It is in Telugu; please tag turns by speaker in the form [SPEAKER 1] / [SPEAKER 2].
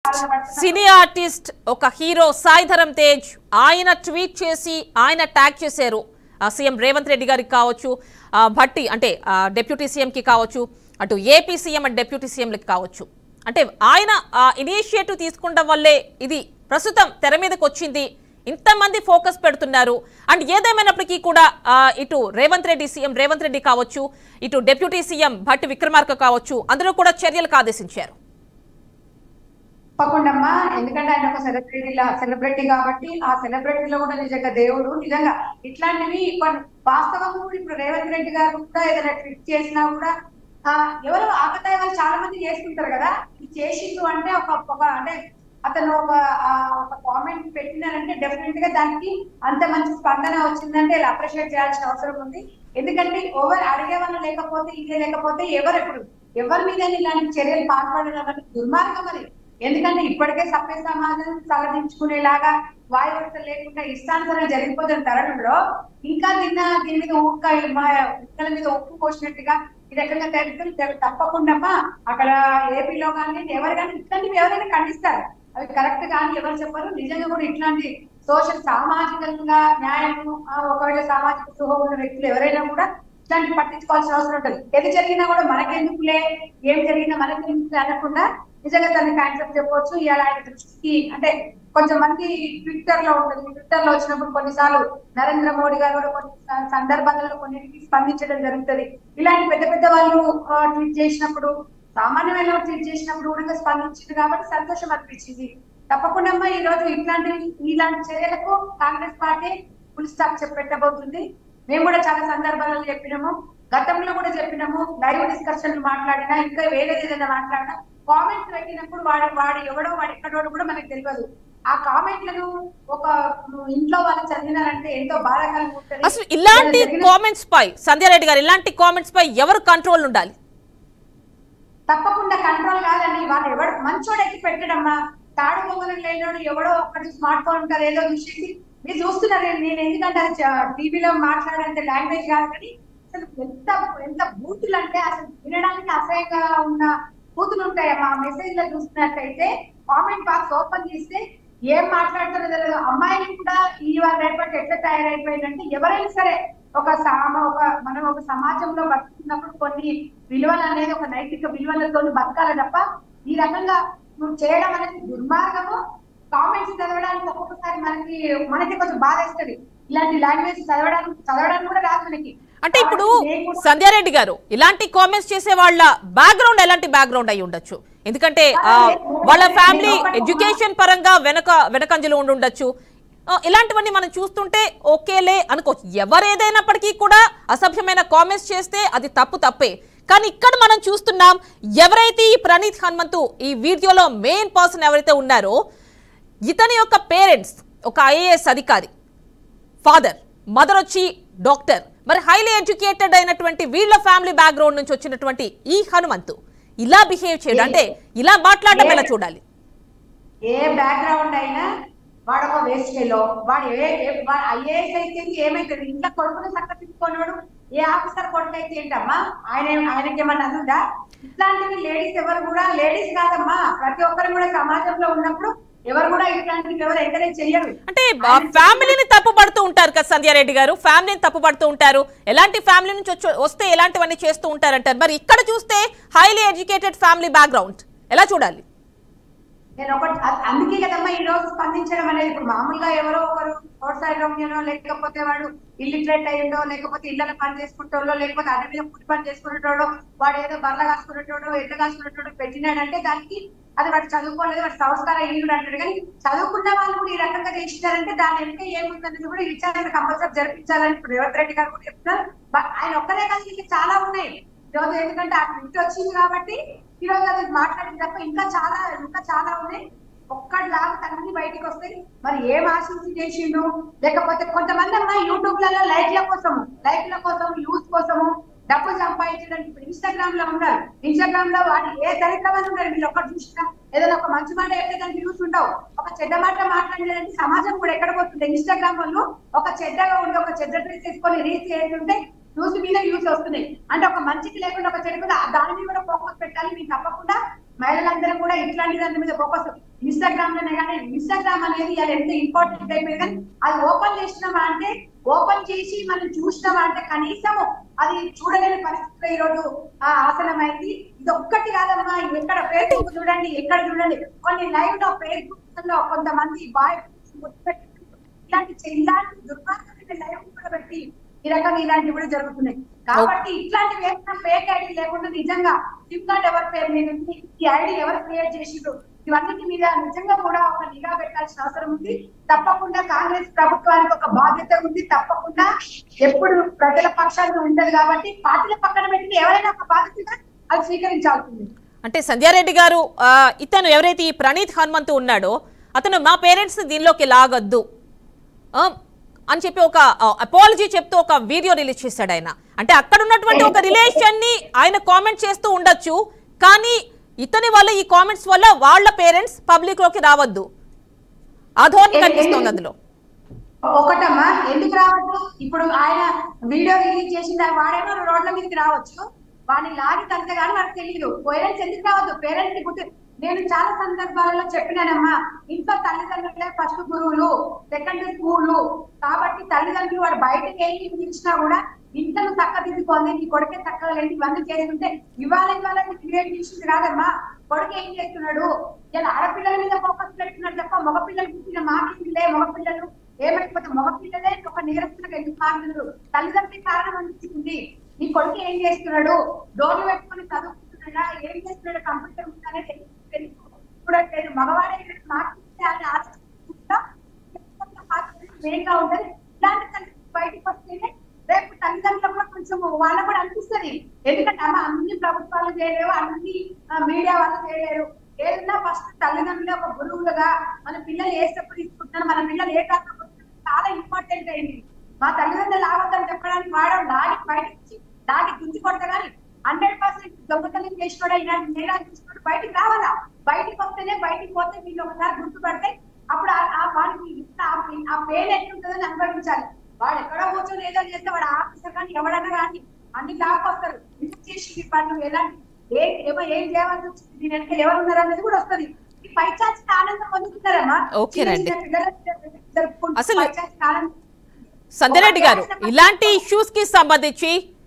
[SPEAKER 1] సినీ ఆర్టిస్ట్ ఒక హీరో సాయిధరం తేజ్ ఆయన ట్వీట్ చేసి ఆయన ట్యాగ్ చేశారు ఆ, సీఎం రేవంత్ రెడ్డి గారికి కావచ్చు ఆ, భట్టి అంటే ఆ, డిప్యూటీ సీఎంకి కావచ్చు అటు ఏపీ సీఎం అండ్ డిప్యూటీ సీఎంలకి కావచ్చు అంటే ఆయన ఇనిషియేటివ్ తీసుకుంటాం వల్లే ఇది ప్రస్తుతం తెర మీదకి వచ్చింది ఇంతమంది ఫోకస్ పెడుతున్నారు అండ్ ఏదేమైనప్పటికీ కూడా ఆ, ఇటు రేవంత్ రెడ్డి సీఎం రేవంత్ రెడ్డి కావచ్చు ఇటు డిప్యూటీ సీఎం భట్టి విక్రమార్క కావచ్చు అందరూ కూడా చర్యలకు ఆదేశించారు
[SPEAKER 2] తప్పకుండా ఎందుకంటే ఆయన ఒక సెలబ్రిటీ సెలబ్రిటీ కాబట్టి ఆ సెలబ్రిటీలో కూడా నిజంగా దేవుడు నిజంగా ఇట్లాంటివి కొన్ని వాస్తవంగా కూడా ఇప్పుడు రేవంత్ రెడ్డి గారు కూడా ఏదైనా ట్రిప్ చేసినా కూడా ఆ ఎవరు ఆకతాయాలు చాలా మంది చేసుకుంటారు కదా ఇది చేసిండు అంటే ఒక ఒక అంటే అతను ఒక ఆ, ఒక కామెంట్ పెట్టినారంటే డెఫినెట్ గా దానికి అంత మంచి స్పందన వచ్చిందంటే ఇలా అప్రిషియేట్ చేయాల్సిన అవసరం ఉంది ఎందుకంటే ఓవర్ అడిగే వాళ్ళు లేకపోతే ఇదే లేకపోతే ఎవరు ఎప్పుడు ఎవరి మీద ఇలాంటి చర్యలు పాల్పడడం అనేది దుర్మార్గం అది ఎందుకంటే ఇప్పటికే సభ్య సమాజం తలదించుకునేలాగా వాయువర్త లేకుండా ఇష్టానుసారం జరిగిపోతున్న తరుణంలో ఇంకా తిన్న దీని మీద ఉక్క ఉక్కల మీద ఉప్పు పోసినట్టుగా ఈ రకంగా తెలుసు తప్పకుండా అక్కడ ఏపీలో కానీ ఎవరు కానీ ఇట్లాంటివి ఎవరైనా ఖండిస్తారు అవి కరెక్ట్ కానీ ఎవరు చెప్పరు నిజంగా కూడా ఇట్లాంటి సోషల్ సామాజికంగా న్యాయము ఆ, ఒకవేళ సామాజిక సుహ ఉన్న వ్యక్తులు ఎవరైనా కూడా ఇట్లాంటి పట్టించుకోవాల్సిన అవసరం ఉంటుంది ఏది జరిగినా కూడా మనకెందుకులే ఏం జరిగినా మనకెందుకులే అనకుండా నిజంగా తన కాన్సెప్ట్ చెప్పొచ్చు ఇవాళ ఆయన దృష్టికి అంటే కొంచెం మంది ట్విట్టర్ లో ఉంటుంది ట్విట్టర్ లో వచ్చినప్పుడు కొన్నిసార్లు నరేంద్ర మోడీ గారు కూడా కొన్ని స- సందర్భాలలో కొన్నిటికి స్పందించడం జరుగుతుంది ఇలాంటి పెద్ద పెద్ద వాళ్ళు ట్వీట్ చేసినప్పుడు సామాన్యమైన వాళ్ళు ట్వీట్ చేసినప్పుడు కూడా స్పందించింది కాబట్టి సంతోషం అనిపించింది తప్పకుండా అమ్మా ఈ రోజు ఇట్లాంటి ఇలాంటి చర్యలకు కాంగ్రెస్ పార్టీ ఫుల్ స్టాప్ చెప్పెట్టబోతుంది మేము కూడా చాలా సందర్భాలలో చెప్పినాము గతంలో కూడా చెప్పినాము లైవ్ డిస్కషన్ మాట్లాడినా ఇంకా వేరే ఏదైనా మాట్లాడినా కామెంట్స్ పెట్టినప్పుడు వాడు వాడు ఎవడో వాడు ఎక్కడోడు కూడా మనకు తెలియదు ఆ కామెంట్లను ఒక ఇంట్లో వాళ్ళు చదివినారంటే ఎంతో బాధాకరంగా ఉంటుంది
[SPEAKER 1] అసలు ఇలాంటి
[SPEAKER 2] ఏదైనా జరిగిన-
[SPEAKER 1] కామెంట్స్ పై సంధ్యారెడ్డి గారు ఇలాంటి కామెంట్స్ పై ఎవరు కంట్రోల్ ఉండాలి
[SPEAKER 2] తప్పకుండా కంట్రోల్ కాదండి వాళ్ళు ఎవడు మంచోడు ఎక్కి పెట్టడమ్మా తాడు పొంగలం లేనోడు ఎవడో ఒక్కటి స్మార్ట్ ఫోన్ ఉంటుంది ఏదో చూసేసి మీరు చూస్తున్నారు నేను- నేను ఎందుకంటే అది టీవీలో మాట్లాడంటే లాంగ్వేజ్ కాదు కానీ అసలు ఎంత ఎంత బూతులు అంటే అసలు వినడానికి అసహ్యంగా ఉన్న బూతులు ఉంటాయమ్మా మెసేజ్ లో చూస్తున్నట్టయితే కామెంట్ బాక్స్ ఓపెన్ చేస్తే ఏం మాట్లాడుతున్నదో తెలియదు అమ్మాయిని కూడా ఈ వారు రేపటి ఎట్లా తయారైపోయిందంటే ఎవరైనా సరే ఒక సామ ఒక మనం ఒక సమాజంలో బతుకుతున్నప్పుడు కొన్ని విలువలు అనేది ఒక నైతిక విలువలతో బతకాలి తప్ప ఈ రకంగా నువ్వు చేయడం అనేది దుర్మార్గము కామెంట్స్ చదవడానికి ఒక్కొక్కసారి మనకి మనకి కొంచెం బాధ వేస్తుంది ఇలాంటి లాంగ్వేజ్ చదవడానికి చదవడానికి కూడా రాదు మనకి
[SPEAKER 1] అంటే ఇప్పుడు
[SPEAKER 2] నేను కూడా-
[SPEAKER 1] సంధ్యారెడ్డి గారు ఇలాంటి కామెంట్స్ చేసే వాళ్ళ బ్యాక్గ్రౌండ్ ఎలాంటి బ్యాక్గ్రౌండ్ అయి ఉండొచ్చు ఎందుకంటే ఆ, వాళ్ళ ఫ్యామిలీ ఎడ్యుకేషన్ పరంగా వెనక వెనకంజలు ఉండి ఉండొచ్చు ఆ, ఇలాంటివన్నీ మనం చూస్తుంటే ఓకేలే అనుకోవచ్చు ఎవరేదైనప్పటికీ కూడా అసభ్యమైన కామెంట్స్ చేస్తే అది తప్పు తప్పే కానీ ఇక్కడ మనం చూస్తున్నాం ఎవరైతే ఈ ప్రణీత్ హనుమంతు ఈ వీడియోలో మెయిన్ పర్సన్ ఎవరైతే ఉన్నారో ఇతని యొక్క పేరెంట్స్ ఒక ఐఏఎస్ అధికారి ఫాదర్ మదర్ వచ్చి డాక్టర్ మరి హైలీ ఎడ్యుకేటెడ్ అయినటువంటి వీళ్ళ ఫ్యామిలీ బ్యాక్గ్రౌండ్ నుంచి వచ్చినటువంటి ఈ హనుమంతు ఇలా బిహేవ్ చేయడం అంటే ఇలా మాట్లాడడం ఎలా చూడాలి
[SPEAKER 2] ఏ బ్యాక్గ్రౌండ్ అయినా వాడు ఒక వేస్ట్ ఫెలో వాడు ఏ ఐఏఎస్ అయితే ఏమైతుంది ఇంట్లో కొడుకుని సక్కతిప్పుకోనివాడు ఏ ఆఫీసర్ కొడుకు అయితే ఏంటమ్మా ఆయన ఆయనకి ఏమన్నా ఉందా ఇట్లాంటివి లేడీస్ ఎవరు కూడా లేడీస్ కాదమ్మా ప్రతి ఒక్కరు కూడా సమాజంలో ఉన్నప్పుడు ఎవరు కూడా ఇట్లాంటివి ఎవరు ఎంకరేజ్ చెయ్యరు
[SPEAKER 1] అంటే ఆ ఫ్యామిలీని తప్పు పడుతూ ఉంటారు కదా సంధ్యారెడ్డి గారు ఫ్యామిలీని తప్పు పడుతూ ఉంటారు ఎలాంటి ఫ్యామిలీ నుంచి వచ్చి వస్తే ఎలాంటివన్నీ చేస్తూ ఉంటారంటారు మరి ఇక్కడ చూస్తే హైలీ ఎడ్యుకేటెడ్ ఫ్యామిలీ బ్యాక్గ్రౌండ్ ఎలా చూడాలి
[SPEAKER 2] నేను ఒకటి అ- అందుకే కదమ్మా ఈ రోజు స్పందించడం అనేది ఇప్పుడు మామూలుగా ఎవరో ఒకరు రోడ్ సైడ్ రమ్యనో లేకపోతే వాడు ఇల్లిటరేట్ అయ్యిండో లేకపోతే ఇళ్ళలో పని చేసుకుంటాడో లేకపోతే అడవి మీద పుట్టి పని చేసుకునేటోడో వాడు ఏదో బర్ల కాసుకునేటోడో ఎడ్ల కాసుకునేటోడో పెట్టినాడంటే దానికి అది వాడు చదువుకోలేదు వాడు సంస్కారం ఈనుడు అంటాడు కానీ చదువుకున్న వాళ్ళు కూడా ఈ రకంగా చేసినారంటే దాని వెనుక ఏముందనేది కూడా విచారణ కంపల్సరీ జరిపించాలని ఇప్పుడు రేవంత్ రెడ్డి గారు కూడా చెప్తున్నారు బట్ ఆయన ఒక్కరే కాదు ఇంకా చాలా ఉన్నాయి ఈరోజు ఎందుకంటే ఆ ట్విట్ వచ్చింది కాబట్టి ఈ రోజు అది మాట్లాడింది తప్ప ఇంకా చాలా ఇంకా చాలా ఉన్నాయి ఒక్కటిలాగా అన్ని బయటికి వస్తాయి మరి ఏం ఆశించి చేసిండు లేకపోతే కొంతమంది అమ్మా యూట్యూబ్ లలో లైక్ల కోసము లైక్ల కోసం యూస్ కోసము డబ్బు సంపాదించడానికి ఇప్పుడు ఇన్స్టాగ్రామ్ లో ఉన్నారు ఇన్స్టాగ్రామ్ లో వాడు ఏ దరిద్రమని ఉన్నారు మీరు ఒక్కటి చూసినా ఏదైనా ఒక మంచి మాట అయితే దానికి యూస్ ఉండవు ఒక చెడ్డ మాట మాట్లాడడానికి సమాజం కూడా ఎక్కడ పోతుంది ఇన్స్టాగ్రామ్ వాళ్ళు ఒక చెడ్డగా ఉండి ఒక చెడ్డ డ్రెస్ తీసుకొని రీల్స్ చేస్తుంటే న్యూస్ మీద న్యూస్ వస్తున్నాయి అంటే ఒక మంచికి లేకుండా ఒక చెడు మీద దాని మీద కూడా ఫోకస్ పెట్టాలి మీకు తప్పకుండా మహిళలందరూ కూడా ఇట్లాంటి దాని మీద ఫోకస్ ఇన్స్టాగ్రామ్ లోనే కానీ ఇన్స్టాగ్రామ్ అనేది అది ఎంత ఇంపార్టెంట్ అయిపోయింది కానీ అది ఓపెన్ చేసినామా అంటే ఓపెన్ చేసి మనం చూసినామా అంటే కనీసం అది చూడలేని పరిస్థితిలో ఈ రోజు ఆ ఆసనం అయింది ఇది ఒక్కటి కాదమ్మా ఇవి ఎక్కడ ఫేస్బుక్ చూడండి ఎక్కడ చూడండి కొన్ని లైవ్ లో ఫేస్బుక్ లో కొంతమంది బాయ్ ఇలాంటి చే- ఇలాంటి దుర్మార్గమైన లైవ్ కూడా పెట్టి ఈ రకంగా ఇలాంటివి కూడా జరుగుతున్నాయి కాబట్టి ఇట్లాంటివి ఏమైనా ఫేక్ ఐడి లేకుండా నిజంగా సిమ్ కార్డ్ ఎవరి పేరు మీద ఉంది ఈ ఐడి ఎవరు క్రియేట్ చేసిండ్రు ఇవన్నిటి మీద నిజంగా కూడా ఒక నిఘా పెట్టాల్సిన అవసరం ఉంది తప్పకుండా కాంగ్రెస్ ప్రభుత్వానికి ఒక బాధ్యత ఉంది తప్పకుండా ఎప్పుడు ప్రజల పక్షాన్ని ఉండదు కాబట్టి పార్టీల పక్కన పెట్టి ఎవరైనా ఒక బాధ్యతగా అది స్వీకరించాల్సింది
[SPEAKER 1] అంటే సంధ్యారెడ్డి గారు ఆ, ఇతను ఎవరైతే ఈ ప్రణీత్ హనుమంతు ఉన్నాడో అతను మా పేరెంట్స్ దీనిలోకి లాగద్దు ఆ, అని చెప్పి ఒక అపాలజీ చెప్తూ ఒక వీడియో రిలీజ్ చేశాడు ఆయన అంటే అక్కడ ఉన్నటువంటి ఒక రిలేషన్ ని ఆయన కామెంట్ చేస్తూ ఉండొచ్చు కానీ ఇతని వల్ల ఈ కామెంట్స్ వల్ల వాళ్ళ పేరెంట్స్ పబ్లిక్ లోకి రావద్దు ఆ ధోరణి కనిపిస్తోంది అందులో
[SPEAKER 2] ఒకటమ్మా ఎందుకు రావద్దు ఇప్పుడు ఆయన వీడియో రిలీజ్ చేసిన వాడేమో రోడ్ల మీదకి రావచ్చు వాడిని లాగి తంతే కానీ మనకు తెలియదు పేరెంట్స్ ఎందుకు రావద్దు పేరెంట్స్ ని గుర్తు నేను చాలా సందర్భాలలో చెప్పినానమ్మా ఇంట్లో తల్లిదండ్రులే ఫస్ట్ గురువులు సెకండ్ స్కూలు కాబట్టి తల్లిదండ్రులు వాడు బయటకి వెళ్ళి ఇచ్చినా కూడా ఇంట్లో చక్కదిద్దుకోండి నీ కొడుకే చక్కగా లేదు ఇవన్నీ చేస్తుంటే ఇవాళ ఇవాళ క్రియేట్ చేసింది కాదమ్మా కొడుకు ఏం చేస్తున్నాడు ఇలా ఆడపిల్లల మీద ఫోకస్ పెడుతున్నాడు తప్ప మగపిల్లలు పుట్టిన మాకిలే మగపిల్లలు ఏమైపోతే మగపిల్లలే ఒక నీరసంగా ఎందుకు మారుతున్నారు తల్లిదండ్రులకి కారణం అనిపిస్తుంది నీ కొడుకు ఏం చేస్తున్నాడు డోర్లు పెట్టుకొని చదువుకుంటున్నాడా ఏం చేస్తున్నాడు కంప్యూటర్ ఉందనే చూడట్లేదు మగవాడే మాకిస్తే అని ఆలోచించుకుంటా వేగంగా ఉంటది ఇలాంటి తల్లి బయటకు వస్తేనే రేపు తల్లిదండ్రులకు కూడా కొంచెం వాళ్ళకు కూడా అనిపిస్తుంది ఎందుకంటే అమ్మ అన్ని ప్రభుత్వాలు చేయలేవు అన్ని మీడియా వాళ్ళు చేయలేరు ఏదన్నా ఫస్ట్ తల్లిదండ్రులు ఒక గురువులుగా మన పిల్లలు ఏ స్టెప్ తీసుకుంటున్నారు మన పిల్లలు ఏ కాకపోతే చాలా ఇంపార్టెంట్ అయింది మా తల్లిదండ్రులు లావద్దని చెప్పడానికి వాడడం లాగి బయటకు వచ్చి లాగి గుంజి కొడతా కానీ హండ్రెడ్ పర్సెంట్ దొంగతనం చేసినోడా ఇలాంటి నేరాలు చేసినోడు బయటికి రావాలా బయటికి వస్తేనే బయటికి పోతే వీళ్ళు ఒకసారి గుర్తుపడితే అప్పుడు ఆ- ఆ వాడికి ఆ పే- ఆ పెయిన్ ఎట్లుంటుందని అనుభవించాలి వాడు ఎక్కడో కూర్చొని ఏదో చేస్తే వాడు ఆఫీసర్ కానీ ఎవడన్నా కానీ అన్ని లాక్కొస్తారు ఎందుకు చేసి పన్ను ఎలాంటి ఏ ఏమో ఏం చేయాల్సి వచ్చింది దీని వెనక ఎవరు ఉన్నారు అనేది కూడా వస్తుంది ఈ పైచాచిక ఆనందం పొందుతున్నారమ్మా
[SPEAKER 1] ఓకేనండి.
[SPEAKER 2] చిన్న చిన్న పిల్లలు జరుపుకుంటూ
[SPEAKER 1] అసలు-
[SPEAKER 2] పైచాచిక ఆనందం
[SPEAKER 1] సంధ్యారెడ్డి గారు ఇలాంటి ఇష్యూస్ కి సంబంధించి